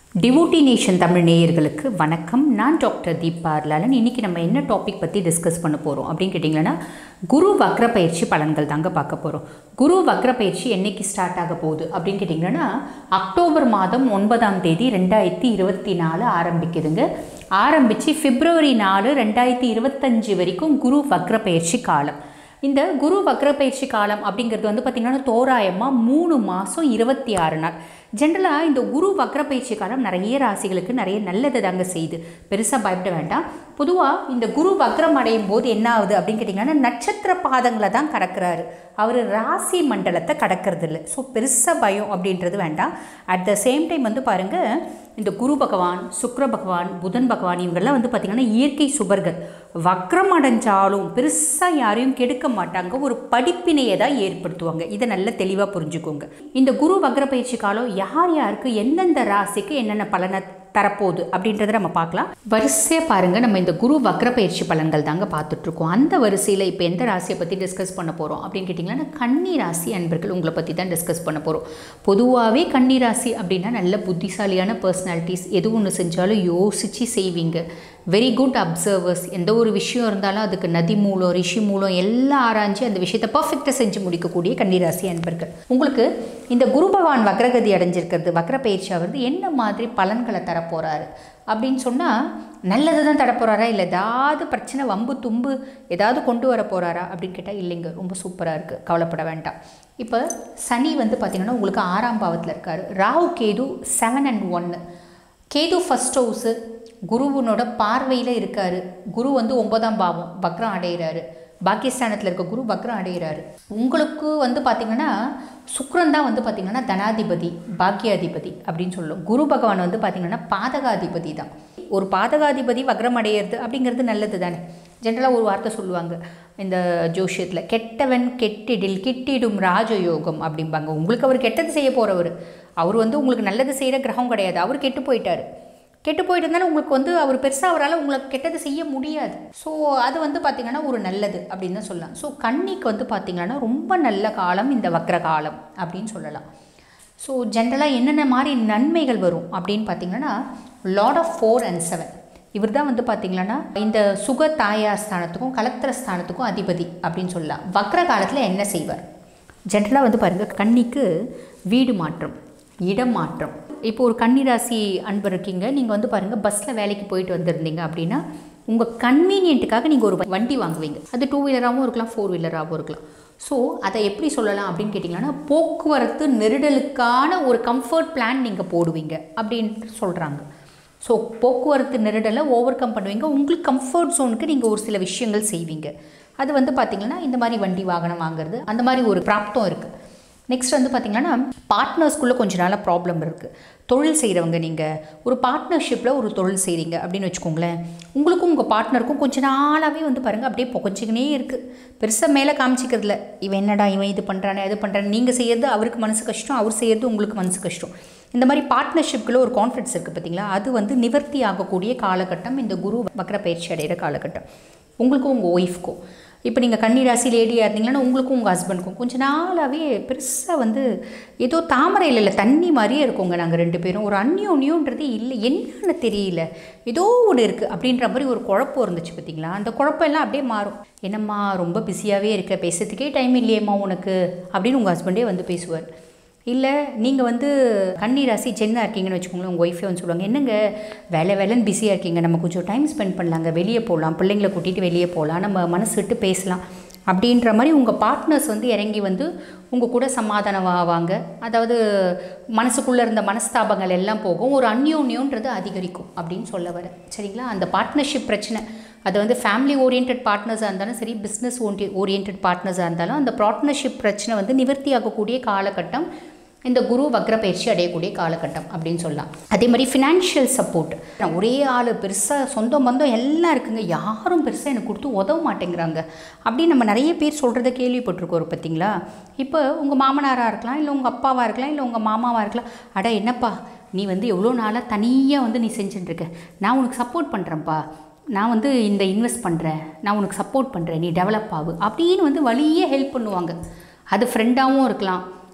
devotee nation Tamil நேயர்களுக்கு வணக்கம் நான் டாக்டர் தீபா லாலன் இன்றைக்கி நம்ம என்ன டாபிக் பற்றி டிஸ்கஸ் பண்ண போகிறோம் அப்படின்னு கேட்டிங்கன்னா குரு வக்ர பயிற்சி பலன்கள் தாங்க பார்க்க போகிறோம் குரு வக்ர பயிற்சி என்னைக்கு ஸ்டார்ட் ஆக போகுது அப்படின்னு கேட்டிங்கன்னா அக்டோபர் மாதம் ஒன்பதாம் தேதி ரெண்டாயிரத்தி இருபத்தி நாலு ஆரம்பிக்குதுங்க ஆரம்பித்து பிப்ரவரி நாலு ரெண்டாயிரத்தி இருபத்தஞ்சி வரைக்கும் குரு வக்ர பயிற்சி காலம் இந்த குரு வக்ர பயிற்சி காலம் அப்படிங்கிறது வந்து பார்த்திங்கன்னா தோராயமாக மூணு மாதம் இருபத்தி ஆறு நாள் ஜென்ரலாக இந்த குரு வக்ர பயிற்சி காலம் நிறைய ராசிகளுக்கு நிறைய நல்லது தாங்க செய்யுது பெருசாக பயப்பட வேண்டாம் பொதுவாக இந்த குரு வக்ரம் அடையும் போது என்ன ஆகுது அப்படின்னு கேட்டிங்கன்னா நட்சத்திர பாதங்களை தான் கடக்கிறாரு அவர் ராசி மண்டலத்தை கடக்கிறது இல்லை ஸோ பெருசாக பயம் அப்படின்றது வேண்டாம் அட் த சேம் டைம் வந்து பாருங்கள் இந்த குரு பகவான் சுக்ர பகவான் புதன் பகவான் இவங்கெல்லாம் வந்து பார்த்திங்கன்னா இயற்கை சுபர்கள் வக்ரம் அடைஞ்சாலும் பெருசாக யாரையும் கெடுக்க மாட்டாங்க ஒரு படிப்பினையை தான் ஏற்படுத்துவாங்க இதை நல்லா தெளிவாக புரிஞ்சுக்கோங்க இந்த குரு வக்ர பயிற்சி காலம் யார் யாருக்கு எந்தெந்த ராசிக்கு என்னென்ன பலனை தரப்போகுது அப்படின்றத நம்ம பார்க்கலாம் வரிசையாக பாருங்கள் நம்ம இந்த குரு வக்ர பயிற்சி பலன்கள் தாங்க பார்த்துட்ருக்கோம் அந்த வரிசையில் இப்போ எந்த ராசியை பற்றி டிஸ்கஸ் பண்ண போகிறோம் அப்படின்னு கேட்டிங்கன்னா கன்னி ராசி அன்பர்கள் உங்களை பற்றி தான் டிஸ்கஸ் பண்ண போகிறோம் பொதுவாகவே கன்னி ராசி அப்படின்னா நல்ல புத்திசாலியான பர்சனாலிட்டிஸ் எது ஒன்று செஞ்சாலும் யோசித்து செய்வீங்க வெரி குட் அப்சர்வர்ஸ் எந்த ஒரு விஷயம் இருந்தாலும் அதுக்கு நதி மூலம் ரிஷி மூலம் எல்லாம் ஆராய்ஞ்சு அந்த விஷயத்தை பர்ஃபெக்டாக செஞ்சு முடிக்கக்கூடிய கன்னிராசி அன்பர்கள் உங்களுக்கு இந்த குரு பகவான் வக்ரகதி அடைஞ்சிருக்கிறது வக்ர பயிற்சி ஆகிறது என்ன மாதிரி பலன்களை தரப்போகிறாரு அப்படின்னு சொன்னால் நல்லது தான் தரப்போகிறாரா இல்லை ஏதாவது பிரச்சனை வம்பு தும்பு ஏதாவது கொண்டு வர போகிறாரா அப்படின்னு கேட்டால் இல்லைங்க ரொம்ப சூப்பராக இருக்குது கவலைப்பட வேண்டாம் இப்போ சனி வந்து பார்த்திங்கன்னா உங்களுக்கு ஆறாம் பாவத்தில் இருக்கார் ராகு கேது செவன் அண்ட் ஒன்று கேது ஃபஸ்ட் ஹவுஸு குருவனோட பார்வையில் இருக்கார் குரு வந்து ஒன்பதாம் பாவம் வக்ரம் அடைகிறாரு பாக்கியஸ்தானத்தில் இருக்க குரு வக்ரம் அடைகிறாரு உங்களுக்கு வந்து பார்த்திங்கன்னா சுக்ரன் தான் வந்து பார்த்திங்கன்னா தனாதிபதி பாக்கியாதிபதி அப்படின்னு சொல்லும் குரு பகவான் வந்து பார்த்திங்கன்னா பாதகாதிபதி தான் ஒரு பாதகாதிபதி வக்ரம் அடையிறது அப்படிங்கிறது நல்லது தானே ஜென்ரலாக ஒரு வார்த்தை சொல்லுவாங்க இந்த ஜோஷியத்தில் கெட்டவன் கெட்டிடில் கிட்டிடும் ராஜயோகம் அப்படிம்பாங்க உங்களுக்கு அவர் கெட்டது செய்ய போகிறவர் அவர் வந்து உங்களுக்கு நல்லது செய்கிற கிரகம் கிடையாது அவர் கெட்டு போயிட்டார் கெட்டு போயிட்டு இருந்தாலும் உங்களுக்கு வந்து அவர் பெருசாக அவரால் உங்களுக்கு கெட்டது செய்ய முடியாது ஸோ அது வந்து பார்த்திங்கன்னா ஒரு நல்லது அப்படின்னு தான் சொல்லலாம் ஸோ கன்னிக்கு வந்து பார்த்திங்கன்னா ரொம்ப நல்ல காலம் இந்த வக்ர காலம் அப்படின்னு சொல்லலாம் ஸோ ஜென்ரலாக என்னென்ன மாதிரி நன்மைகள் வரும் அப்படின்னு பார்த்தீங்கன்னா lord of four and seven இவர் தான் வந்து பார்த்திங்கன்னா இந்த சுக தாயார் ஸ்தானத்துக்கும் கலத்திர ஸ்தானத்துக்கும் அதிபதி அப்படின்னு சொல்லலாம் வக்ர காலத்தில் என்ன செய்வார் ஜென்ரலாக வந்து பாருங்கள் கன்னிக்கு வீடு மாற்றம் இடம் மாற்றம் இப்போ ஒரு கன்னிராசி அன்பர் இருக்கீங்க நீங்கள் வந்து பாருங்கள் பஸ்ஸில் வேலைக்கு போயிட்டு வந்திருந்தீங்க அப்படின்னா உங்கள் கன்வீனியன்ட்டுக்காக நீங்கள் ஒரு வண்டி வாங்குவீங்க அது டூ வீலராகவும் இருக்கலாம் ஃபோர் வீலராகவும் இருக்கலாம் ஸோ அதை எப்படி சொல்லலாம் அப்படின்னு கேட்டிங்கன்னா போக்குவரத்து நெருடலுக்கான ஒரு கம்ஃபர்ட் பிளான் நீங்கள் போடுவீங்க அப்படின்னு சொல்கிறாங்க ஸோ போக்குவரத்து நெருடலை ஓவர் கம் பண்ணுவீங்க உங்களுக்கு கம்ஃபர்ட் ஜோனுக்கு நீங்கள் ஒரு சில விஷயங்கள் செய்வீங்க அது வந்து பார்த்திங்கன்னா இந்த மாதிரி வண்டி வாகனம் வாங்குறது அந்த மாதிரி ஒரு பிராப்தம் இருக்குது நெக்ஸ்ட் வந்து பார்த்திங்கன்னா பார்ட்னர்ஸ்குள்ளே கொஞ்ச நாளாக ப்ராப்ளம் இருக்குது தொழில் செய்கிறவங்க நீங்கள் ஒரு பார்ட்னர்ஷிப்பில் ஒரு தொழில் செய்கிறீங்க அப்படின்னு வச்சுக்கோங்களேன் உங்களுக்கும் உங்கள் பார்ட்னருக்கும் கொஞ்ச நாளாகவே வந்து பாருங்கள் அப்படியே புகஞ்சிக்கினே இருக்குது பெருசாக மேலே காமிச்சிக்கிறதுல இவன் என்னடா இவன் இது பண்ணுறானே அது பண்ணுறானே நீங்கள் செய்கிறது அவருக்கு மனசு கஷ்டம் அவர் செய்கிறது உங்களுக்கு மனசு கஷ்டம் இந்த மாதிரி பார்ட்னர்ஷிப்குள்ளே ஒரு கான்ஃபிடன்ஸ் இருக்குது பார்த்தீங்களா அது வந்து நிவர்த்தி ஆகக்கூடிய காலகட்டம் இந்த குரு வக்ர பயிற்சி அடைகிற காலகட்டம் உங்களுக்கும் உங்கள் ஒய்ஃப்க்கும் இப்போ நீங்கள் கன்னிராசி லேடியாக இருந்தீங்கன்னா உங்களுக்கும் உங்கள் ஹஸ்பண்டுக்கும் கொஞ்ச நாளாகவே பெருசாக வந்து ஏதோ தாமரையில் இல்லை தண்ணி மாதிரியே இருக்கோங்க நாங்கள் ரெண்டு பேரும் ஒரு அந்யோன்யோன்றது இல்லை என்னன்னு தெரியல ஏதோ ஒன்று இருக்குது அப்படின்ற மாதிரி ஒரு குழப்பம் இருந்துச்சு பார்த்தீங்களா அந்த குழப்பம் எல்லாம் அப்படியே மாறும் என்னம்மா ரொம்ப பிஸியாகவே இருக்க பேசுறதுக்கே டைம் இல்லையேம்மா உனக்கு அப்படின்னு உங்கள் ஹஸ்பண்டே வந்து பேசுவார் இல்லை நீங்கள் வந்து கன்னி ராசி சென்னாக இருக்கீங்கன்னு வச்சுக்கோங்களேன் உங்கள் ஒய்ஃபே வந்து சொல்லுவாங்க என்னங்க வேலை வேலைன்னு பிஸியாக இருக்கீங்க நம்ம கொஞ்சம் டைம் ஸ்பெண்ட் பண்ணலாங்க வெளியே போகலாம் பிள்ளைங்களை கூட்டிகிட்டு வெளியே போகலாம் நம்ம மனசு விட்டு பேசலாம் அப்படின்ற மாதிரி உங்கள் பார்ட்னர்ஸ் வந்து இறங்கி வந்து உங்கள் கூட சமாதானம் ஆவாங்க அதாவது மனசுக்குள்ளே இருந்த மனஸ்தாபங்கள் எல்லாம் போகும் ஒரு அந்யோன்யோன்றது அதிகரிக்கும் அப்படின்னு சொல்ல வர சரிங்களா அந்த பார்ட்னர்ஷிப் பிரச்சனை அது வந்து ஃபேமிலி ஓரியன்ட் பார்ட்னர்ஸாக இருந்தாலும் சரி பிஸ்னஸ் ஓன்டி ஓரியன்ட் பார்ட்னர்ஸாக இருந்தாலும் அந்த பார்ட்னர்ஷிப் பிரச்சனை வந்து நிவர்த்தி ஆகக்கூடிய காலகட்டம் இந்த குரு வக்ர பயிற்சி அடையக்கூடிய காலகட்டம் அப்படின்னு சொல்லலாம் அதே மாதிரி ஃபினான்ஷியல் சப்போர்ட் ஒரே ஆள் பெருசாக சொந்தம் பந்தம் எல்லாம் இருக்குங்க யாரும் பெருசாக எனக்கு கொடுத்து உதவ மாட்டேங்கிறாங்க அப்படின்னு நம்ம நிறைய பேர் சொல்கிறத கேள்விப்பட்டிருக்கோம் பார்த்தீங்களா இப்போ உங்கள் மாமனாராக இருக்கலாம் இல்லை உங்கள் அப்பாவாக இருக்கலாம் இல்லை உங்கள் மாமாவாக இருக்கலாம் அட என்னப்பா நீ வந்து எவ்வளோ நாளாக தனியாக வந்து நீ செஞ்சுட்டுருக்க நான் உனக்கு சப்போர்ட் பண்ணுறேன்ப்பா நான் வந்து இந்த இன்வெஸ்ட் பண்ணுறேன் நான் உனக்கு சப்போர்ட் பண்ணுறேன் நீ டெவலப் ஆகு அப்படின்னு வந்து வழியே ஹெல்ப் பண்ணுவாங்க அது ஃப்ரெண்டாகவும் இருக்கலாம்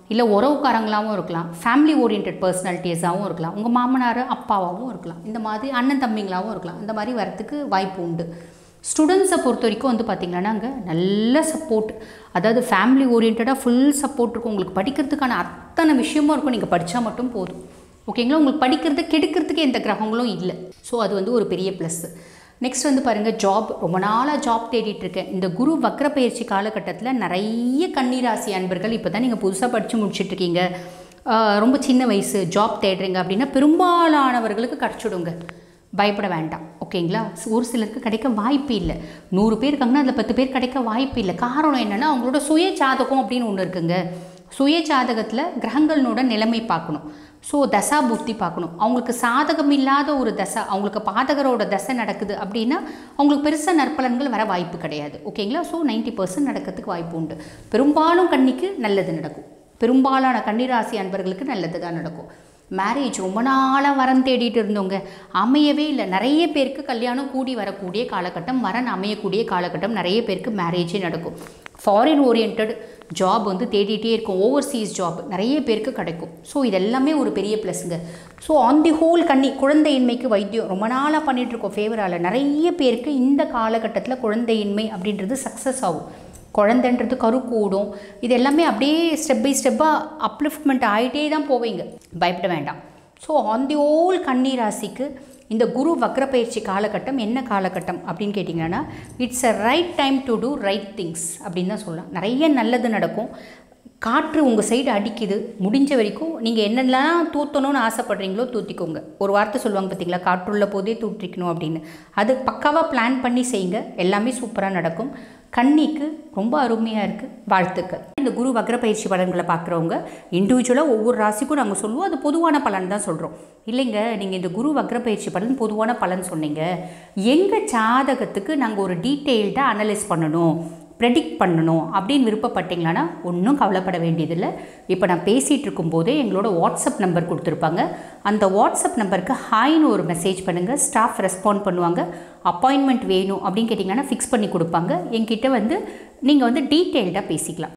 இல்லை உறவுக்காரங்களாகவும் இருக்கலாம் ஃபேமிலி ஓரியன்ட் பர்சனாலிட்டிஸாகவும் இருக்கலாம் உங்கள் மாமனார் அப்பாவாகவும் இருக்கலாம் இந்த மாதிரி அண்ணன் தம்பிங்களாகவும் இருக்கலாம் இந்த மாதிரி வரத்துக்கு வாய்ப்பு உண்டு ஸ்டூடெண்ட்ஸை பொறுத்த வரைக்கும் வந்து பார்த்திங்கன்னா அங்கே நல்ல சப்போர்ட் அதாவது ஃபேமிலி ஓரியன்டாக ஃபுல் சப்போர்ட் இருக்கும் உங்களுக்கு படிக்கிறதுக்கான அத்தனை விஷயமும் இருக்கும் நீங்கள் படித்தா மட்டும் போதும் ஓகேங்களா உங்களுக்கு படிக்கிறது கெடுக்கிறதுக்கு எந்த கிரகங்களும் இல்லை ஸோ அது வந்து ஒரு பெரிய ப்ளஸ் நெக்ஸ்ட் வந்து பாருங்கள் ஜாப் ரொம்ப நாளாக ஜாப் தேடிட்டு இருக்கேன் இந்த குரு வக்ர பயிற்சி காலகட்டத்தில் நிறைய கன்னிராசி அன்பர்கள் இப்போ தான் நீங்கள் புதுசாக படித்து முடிச்சிட்ருக்கீங்க ரொம்ப சின்ன வயசு ஜாப் தேடுறீங்க அப்படின்னா பெரும்பாலானவர்களுக்கு கிடச்சிடுங்க பயப்பட வேண்டாம் ஓகேங்களா ஒரு சிலருக்கு கிடைக்க வாய்ப்பு இல்லை நூறு பேர் இருக்காங்கன்னா அதில் பத்து பேர் கிடைக்க வாய்ப்பு இல்லை காரணம் என்னென்னா அவங்களோட சுய ஜாதகம் அப்படின்னு ஒன்று இருக்குங்க சுய ஜாதகத்தில் கிரகங்களோட நிலைமை பார்க்கணும் ஸோ தசா புத்தி பார்க்கணும் அவங்களுக்கு சாதகம் இல்லாத ஒரு தசை அவங்களுக்கு பாதகரோட தசை நடக்குது அப்படின்னா அவங்களுக்கு பெருசாக நற்பலன்கள் வர வாய்ப்பு கிடையாது ஓகேங்களா ஸோ நைன்ட்டி பர்சன்ட் நடக்கிறதுக்கு வாய்ப்பு உண்டு பெரும்பாலும் கன்னிக்கு நல்லது நடக்கும் பெரும்பாலான கன்னிராசி அன்பர்களுக்கு நல்லது தான் நடக்கும் மேரேஜ் ரொம்ப நாளாக வரன் தேடிட்டு இருந்தவங்க அமையவே இல்லை நிறைய பேருக்கு கல்யாணம் கூடி வரக்கூடிய காலகட்டம் வரன் அமையக்கூடிய காலகட்டம் நிறைய பேருக்கு மேரேஜே நடக்கும் ஃபாரின் ஓரியன்ட் ஜாப் வந்து தேடிட்டே இருக்கும் ஓவர்சீஸ் ஜாப் நிறைய பேருக்கு கிடைக்கும் ஸோ இதெல்லாமே ஒரு பெரிய ப்ளஸ்ங்க ஸோ ஆன் தி ஹோல் கண்ணி குழந்தையின்மைக்கு வைத்தியம் ரொம்ப நாளாக பண்ணிகிட்ருக்கோம் ஃபேவரால் நிறைய பேருக்கு இந்த காலகட்டத்தில் குழந்தையின்மை அப்படின்றது சக்ஸஸ் ஆகும் குழந்தைன்றது கரு கூடும் இது எல்லாமே அப்படியே ஸ்டெப் பை ஸ்டெப்பாக அப்லிஃப்ட்மெண்ட் ஆகிட்டே தான் போவீங்க பயப்பட வேண்டாம் ஸோ ஆன் தி ஓல் கன்னி ராசிக்கு இந்த குரு வக்ரப்பயிற்சி காலகட்டம் என்ன காலகட்டம் அப்படின்னு கேட்டிங்கன்னா it's a right time to do right things அப்படின்னு தான் சொல்லலாம் நிறைய நல்லது நடக்கும் காற்று உங்கள் சைடு அடிக்குது முடிஞ்ச வரைக்கும் நீங்கள் என்னெல்லாம் தூத்தணும்னு ஆசைப்படுறீங்களோ தூத்திக்கோங்க ஒரு வார்த்தை சொல்லுவாங்க பார்த்தீங்களா காற்றுள்ள போதே தூற்றிக்கணும் அப்படின்னு அது பக்காவாக பிளான் பண்ணி செய்யுங்க எல்லாமே சூப்பராக நடக்கும் கன்னிக்கு ரொம்ப அருமையாக இருக்குது வாழ்த்துக்கள் இந்த குரு வக்ர பயிற்சி பலன்களை பார்க்குறவங்க இண்டிவிஜுவலாக ஒவ்வொரு ராசிக்கும் நாங்கள் சொல்லுவோம் அது பொதுவான பலன் தான் சொல்கிறோம் இல்லைங்க நீங்கள் இந்த குரு வக்ர பயிற்சி பலன் பொதுவான பலன் சொன்னீங்க எங்கள் ஜாதகத்துக்கு நாங்கள் ஒரு டீட்டெயில்டாக அனலைஸ் பண்ணணும் ப்ரெடிக்ட் பண்ணணும் அப்படின்னு விருப்பப்பட்டீங்களான்னா ஒன்றும் கவலைப்பட வேண்டியதில்லை இப்போ நான் பேசிகிட்டு இருக்கும்போதே எங்களோட வாட்ஸ்அப் நம்பர் கொடுத்துருப்பாங்க அந்த வாட்ஸ்அப் நம்பருக்கு ஹாய்னு ஒரு மெசேஜ் பண்ணுங்கள் ஸ்டாஃப் ரெஸ்பாண்ட் பண்ணுவாங்க அப்பாயின்மெண்ட் வேணும் அப்படின்னு கேட்டிங்கன்னா ஃபிக்ஸ் பண்ணி கொடுப்பாங்க என்கிட்ட வந்து நீங்கள் வந்து டீட்டெயில்டாக பேசிக்கலாம்